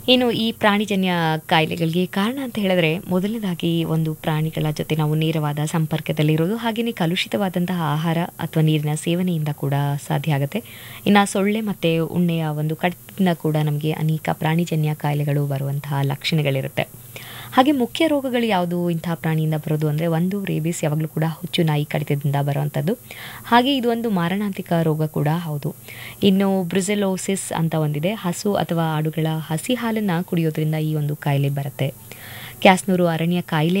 ಇನ್ನು ಈ ಪ್ರಾಣಿಜನ್ಯ ಕಾಯಿಲೆಗಳಿಗೆ ಕಾರಣ ಅಂತ ಹೇಳಿದ್ರೆ ಮೊದಲನೇದಾಗಿ ಒಂದು ಪ್ರಾಣಿಗಳ ಜೊತೆ ನಾವು ನೇರವಾದ ಸಂಪರ್ಕದಲ್ಲಿರೋದು ಹಾಗೆಯೇ ಕಲುಷಿತವಾದಂತಹ ಆಹಾರ ಅಥವಾ ನೀರಿನ ಸೇವನೆಯಿಂದ ಕೂಡ ಸಾಧ್ಯ ಆಗುತ್ತೆ ಇನ್ನು ಸೊಳ್ಳೆ ಮತ್ತು ಉಣ್ಣೆಯ ಒಂದು ಕಡಿತದಿಂದ ಕೂಡ ನಮಗೆ ಅನೇಕ ಪ್ರಾಣಿಜನ್ಯ ಕಾಯಿಲೆಗಳು ಬರುವಂತಹ ಲಕ್ಷಣಗಳಿರುತ್ತೆ ಹಾಗೆ ಮುಖ್ಯ ರೋಗಗಳು ಯಾವುದು ಇಂತಹ ಪ್ರಾಣಿಯಿಂದ ಬರೋದು ಅಂದರೆ ಒಂದು ರೇಬಿಸ್ ಯಾವಾಗಲೂ ಕೂಡ ಹುಚ್ಚು ನಾಯಿ ಕಡಿತದಿಂದ ಬರುವಂಥದ್ದು ಹಾಗೆ ಇದು ಒಂದು ಮಾರಣಾಂತಿಕ ರೋಗ ಕೂಡ ಹೌದು ಇನ್ನು ಬ್ರುಸೆಲೋಸಿಸ್ ಅಂತ ಒಂದಿದೆ ಹಸು ಅಥವಾ ಆಡುಗಳ ಹಸಿ ಹಾಲನ್ನು ಕುಡಿಯೋದ್ರಿಂದ ಈ ಒಂದು ಕಾಯಿಲೆ ಬರುತ್ತೆ ಕ್ಯಾಸ್ನೂರು ಅರಣ್ಯ ಕಾಯಿಲೆ